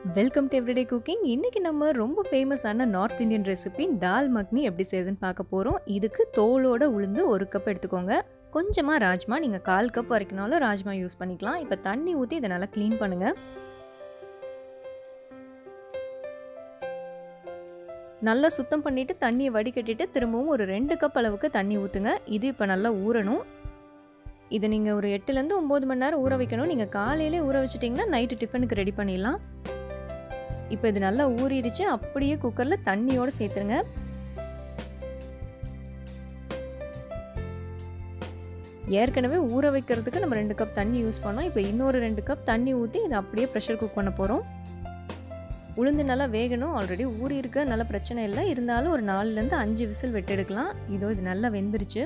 welcome to everyday cooking இன்றைக்கி நம்ம ரொம்ப ஃபேமஸான North Indian recipe dal makhani எப்படி செய்யுதுன்னு பார்க்க போகிறோம் இதுக்கு தோலோட உளுந்து ஒரு கப் எடுத்துக்கோங்க கொஞ்சமாக ராஜ்மா நீங்கள் கால் கப் வரைக்கும்னாலும் ராஜ்மா யூஸ் பண்ணிக்கலாம் இப்போ தண்ணி ஊற்றி இதை நல்லா க்ளீன் பண்ணுங்கள் நல்லா சுத்தம் பண்ணிவிட்டு தண்ணியை வடிகட்டிட்டு திரும்பவும் ஒரு ரெண்டு கப் அளவுக்கு தண்ணி ஊற்றுங்க இது இப்போ நல்லா ஊறணும் இதை நீங்கள் ஒரு எட்டுலேருந்து ஒம்பது மணி நேரம் ஊற வைக்கணும் நீங்கள் காலையிலே ஊற வச்சிட்டிங்கன்னா நைட்டு டிஃபனுக்கு ரெடி பண்ணிடலாம் இப்போ இது நல்லா ஊறிடுச்சு அப்படியே குக்கரில் தண்ணியோடு சேர்த்துருங்க ஏற்கனவே ஊற வைக்கிறதுக்கு நம்ம ரெண்டு கப் தண்ணி யூஸ் பண்ணோம் இப்போ இன்னொரு ரெண்டு கப் தண்ணி ஊற்றி இதை அப்படியே ப்ரெஷர் குக் பண்ண போகிறோம் உளுந்து நல்லா வேகணும் ஆல்ரெடி ஊறி இருக்க நல்ல பிரச்சனை இல்லை இருந்தாலும் ஒரு நாலுலேருந்து அஞ்சு விசில் வெட்டு எடுக்கலாம் இதோ இது நல்லா வெந்துருச்சு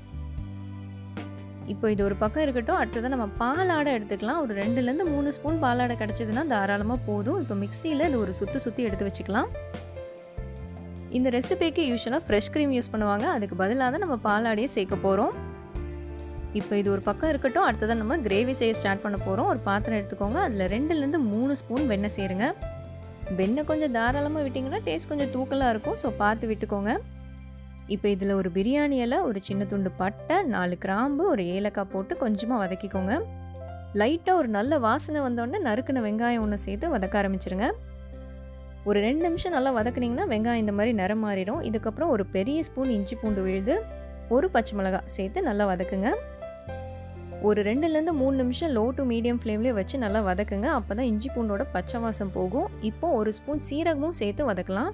இப்போ இது ஒரு பக்கம் இருக்கட்டும் அடுத்தது நம்ம பாலாடை எடுத்துக்கலாம் ஒரு ரெண்டுலேருந்து மூணு ஸ்பூன் பாலாடை கிடச்சதுன்னா தாராளமாக போதும் இப்போ மிக்சியில் இது ஒரு சுற்றி சுற்றி எடுத்து வச்சுக்கலாம் இந்த ரெசிபிக்கு யூஸ்வலாக ஃப்ரெஷ் க்ரீம் யூஸ் பண்ணுவாங்க அதுக்கு பதிலாக தான் நம்ம பாலாடையே சேர்க்க போகிறோம் இப்போ இது ஒரு பக்கம் இருக்கட்டும் அடுத்ததான் நம்ம கிரேவி செய்ய ஸ்டார்ட் பண்ண போகிறோம் ஒரு பாத்திரம் எடுத்துக்கோங்க அதில் ரெண்டுலேருந்து மூணு ஸ்பூன் வெண்ணெய் சேருங்க வெண்ணெய் கொஞ்சம் தாராளமாக விட்டிங்கன்னா டேஸ்ட் கொஞ்சம் தூக்கலாக இருக்கும் ஸோ பார்த்து விட்டுக்கோங்க இப்போ இதில் ஒரு பிரியாணி இலை ஒரு சின்ன துண்டு பட்டை நாலு கிராம்பு ஒரு ஏலக்காய் போட்டு கொஞ்சமாக வதக்கிக்கோங்க லைட்டாக ஒரு நல்ல வாசனை வந்தோடனே நறுக்கின வெங்காயம் ஒன்று சேர்த்து வதக்க ஆரம்பிச்சிருங்க ஒரு ரெண்டு நிமிஷம் நல்லா வதக்குனிங்கன்னா வெங்காயம் இந்த மாதிரி நிறம் மாறிடும் இதுக்கப்புறம் ஒரு பெரிய ஸ்பூன் இஞ்சி பூண்டு விழுது ஒரு பச்சை மிளகாய் சேர்த்து நல்லா வதக்குங்க ஒரு ரெண்டுலேருந்து மூணு நிமிஷம் லோ டு மீடியம் ஃப்ளேம்லேயே வச்சு நல்லா வதக்குங்க அப்போ தான் இஞ்சி பூண்டோட பச்சை வாசம் போகும் இப்போ ஒரு ஸ்பூன் சீரகமும் சேர்த்து வதக்கலாம்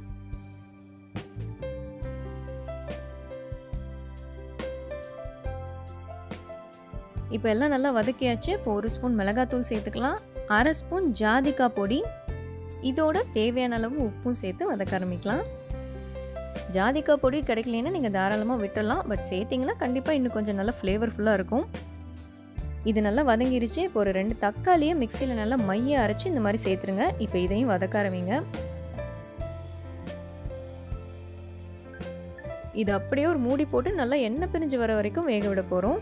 இப்போ எல்லாம் நல்லா வதக்கியாச்சு இப்போ ஒரு ஸ்பூன் மிளகாத்தூள் சேர்த்துக்கலாம் அரை ஸ்பூன் ஜாதிக்காய் பொடி இதோட தேவையான அளவு உப்பும் சேர்த்து வதக்க ஆரம்பிக்கலாம் ஜாதிக்காய் பொடி கிடைக்கலன்னா நீங்கள் தாராளமாக விட்டுடலாம் பட் சேர்த்திங்கன்னா கண்டிப்பாக இன்னும் கொஞ்சம் நல்லா ஃப்ளேவர்ஃபுல்லாக இருக்கும் இது நல்லா வதங்கிருச்சு இப்போ ஒரு ரெண்டு தக்காளியை மிக்சியில் நல்லா மைய அரைச்சி இந்த மாதிரி சேர்த்துருங்க இப்போ இதையும் வதக்க ஆரம்பிங்க இது அப்படியே ஒரு மூடி போட்டு நல்லா எண்ணெய் பிரிஞ்சு வர வரைக்கும் வேக விட போகிறோம்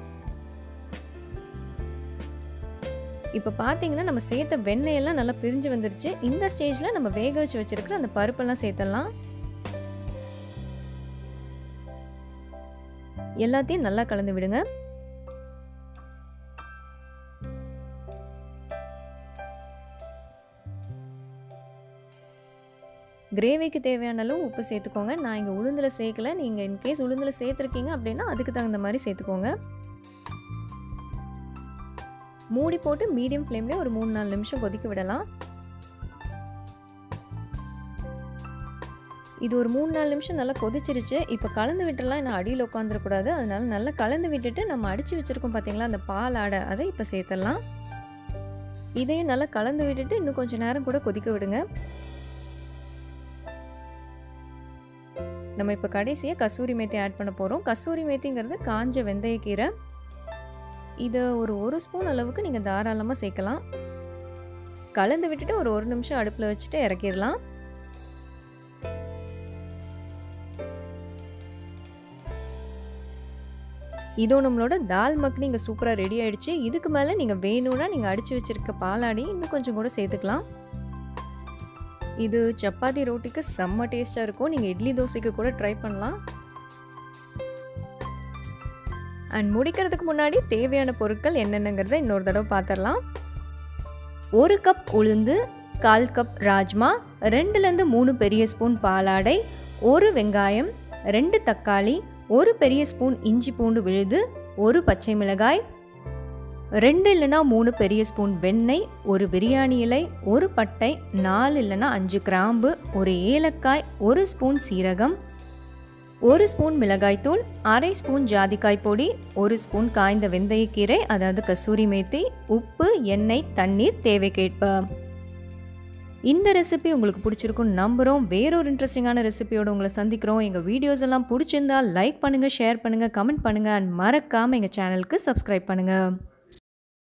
இப்போ பார்த்தீங்கன்னா நம்ம சேர்த்த வெண்ணெயெல்லாம் நல்லா பிரிஞ்சு வந்துருச்சு இந்த ஸ்டேஜில் நம்ம வேக வச்சு வச்சுருக்கிற அந்த பருப்பெல்லாம் சேர்த்துடலாம் எல்லாத்தையும் நல்லா கலந்து விடுங்க கிரேவிக்கு தேவையான அளவு உப்பு சேர்த்துக்கோங்க நான் இங்கே உளுந்தில் சேர்க்கல நீங்கள் இன்கேஸ் உளுந்தில் சேர்த்துருக்கீங்க அப்படின்னா அதுக்கு தகுந்த மாதிரி சேர்த்துக்கோங்க மூடி போட்டு மீடியம் ஃப்ளேம்லேயே ஒரு மூணு நாலு நிமிஷம் கொதிக்க விடலாம் இது ஒரு மூணு நாலு நிமிஷம் நல்லா கொதிச்சிருச்சு இப்போ கலந்து விட்டுலாம் நான் அடியில் உட்காந்துடக்கூடாது அதனால நல்லா கலந்து விட்டுட்டு நம்ம அடித்து வச்சுருக்கோம் பார்த்தீங்களா அந்த பால் ஆடை அதை இப்போ சேர்த்துடலாம் இதையும் நல்லா கலந்து விட்டுட்டு இன்னும் கொஞ்சம் நேரம் கூட கொதிக்க விடுங்க நம்ம இப்போ கடைசியாக கசூரி மேத்தி ஆட் பண்ண போகிறோம் கசூரி மேத்திங்கிறது காஞ்ச வெந்தயக்கீரை இதை ஒரு ஒரு ஸ்பூன் அளவுக்கு நீங்கள் தாராளமாக சேர்க்கலாம் கலந்து விட்டுட்டு ஒரு ஒரு நிமிஷம் அடுப்பில் வச்சுட்டு இறக்கிடலாம் இதோ நம்மளோட தால் மக்னி இங்கே சூப்பராக ரெடி ஆகிடுச்சு இதுக்கு மேலே நீங்கள் வேணும்னா நீங்கள் அடித்து வச்சுருக்க பாலாடி இன்னும் கொஞ்சம் கூட சேர்த்துக்கலாம் இது சப்பாத்தி ரோட்டிக்கு செம்ம டேஸ்ட்டாக இருக்கும் நீங்கள் இட்லி தோசைக்கு கூட ட்ரை பண்ணலாம் அண்ட் முடிக்கிறதுக்கு முன்னாடி தேவையான பொருட்கள் என்னென்னங்கிறத இன்னொரு தடவை பார்த்துடலாம் ஒரு கப் உளுந்து கால் கப் ராஜ்மா ரெண்டுலேருந்து மூணு பெரிய ஸ்பூன் பாலாடை ஒரு வெங்காயம் ரெண்டு தக்காளி ஒரு பெரிய ஸ்பூன் இஞ்சி பூண்டு விழுது ஒரு பச்சை மிளகாய் ரெண்டு இல்லைனா மூணு பெரிய ஸ்பூன் வெண்ணெய் ஒரு பிரியாணி இலை ஒரு பட்டை நாலு இல்லைனா அஞ்சு கிராம்பு ஒரு ஏலக்காய் ஒரு ஸ்பூன் சீரகம் ஒரு ஸ்பூன் மிளகாய்த்தூள் அரை ஸ்பூன் ஜாதிக்காய் பொடி ஒரு ஸ்பூன் காய்ந்த வெந்தயக்கீரை அதாவது கசூரி மேத்தி உப்பு எண்ணெய் தண்ணீர் தேவைக்கேற்ப இந்த ரெசிபி உங்களுக்கு பிடிச்சிருக்கும் நம்புகிறோம் வேறொரு இன்ட்ரெஸ்டிங்கான ரெசிபியோடு உங்களை சந்திக்கிறோம் எங்கள் வீடியோஸ் எல்லாம் பிடிச்சிருந்தா லைக் பண்ணுங்கள் ஷேர் பண்ணுங்கள் கமெண்ட் பண்ணுங்கள் அண்ட் மறக்காமல் எங்கள் சேனலுக்கு சப்ஸ்கிரைப் பண்ணுங்கள்